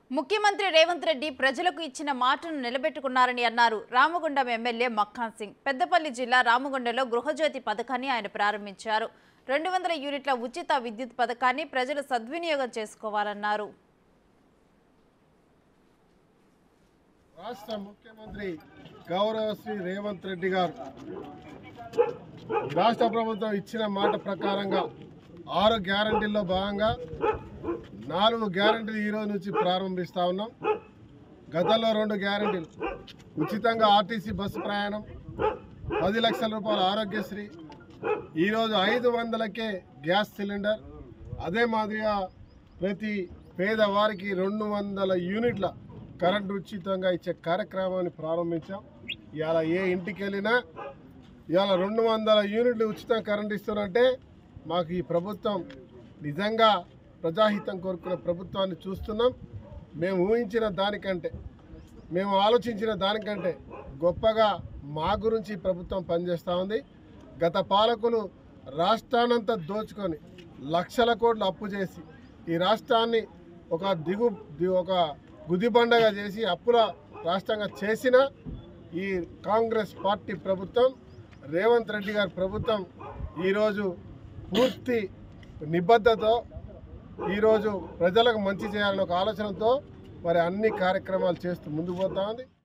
ముఖ్యమంత్రి రేవంత్ రెడ్డి ప్రజలకు ఇచ్చిన మాటను నిలబెట్టుకున్నారని అన్నారు రామగుండం ఎమ్మెల్యే మక్కాన్ సింగ్ పెద్దపల్లి జిల్లా రామగుండంలో గృహజ్యోతి పథకాన్ని ఆయన ప్రారంభించారు రెండు వందల యూనిట్ల ఉచిత విద్యుత్ పథకాన్ని ప్రజలు సద్వినియోగం చేసుకోవాలన్నారు రాష్ట్ర ముఖ్యమంత్రి గౌరవ శ్రీ రేవంత్ రెడ్డి గారు రాష్ట్ర ప్రభుత్వం ఇచ్చిన మాట ప్రకారంగా ఆరు గ్యారంటీల్లో భాగంగా నాలుగు గ్యారంటీలు ఈ రోజు నుంచి ప్రారంభిస్తా ఉన్నాం గతంలో రెండు గ్యారంటీలు ఉచితంగా ఆర్టీసీ బస్సు ప్రయాణం పది లక్షల రూపాయల ఆరోగ్యశ్రీ ఈరోజు ఐదు వందలకే గ్యాస్ సిలిండర్ అదే మాదిరిగా ప్రతి పేదవారికి రెండు వందల యూనిట్ల కరెంటు ఉచితంగా ఇచ్చే కార్యక్రమాన్ని ప్రారంభించాం ఇవాళ ఏ ఇంటికి వెళ్ళినా ఇవాళ రెండు వందల యూనిట్లు ఉచిత కరెంట్ ఇస్తున్నంటే మాకు ఈ ప్రభుత్వం నిజంగా ప్రజాహితం కోరుకున్న ప్రభుత్వాన్ని చూస్తున్నాం మేము ఊహించిన దానికంటే మేము ఆలోచించిన దానికంటే గొప్పగా మా గురించి ఈ ప్రభుత్వం పనిచేస్తూ ఉంది గత పాలకులు రాష్ట్రాన్నంతా దోచుకొని లక్షల కోట్లు అప్పు చేసి ఈ రాష్ట్రాన్ని ఒక దిగు ది- ఒక గుదిబండగా చేసి అప్పుల రాష్ట్రంగా చేసిన ఈ కాంగ్రెస్ పార్టీ ప్రభుత్వం రేవంత్ రెడ్డి గారి ప్రభుత్వం ఈరోజు పూర్తి నిబద్ధతో ఈరోజు ప్రజలకు మంచి చేయాలనే ఒక ఆలోచనతో మరి అన్ని కార్యక్రమాలు చేస్తూ ముందుకు పోతా ఉంది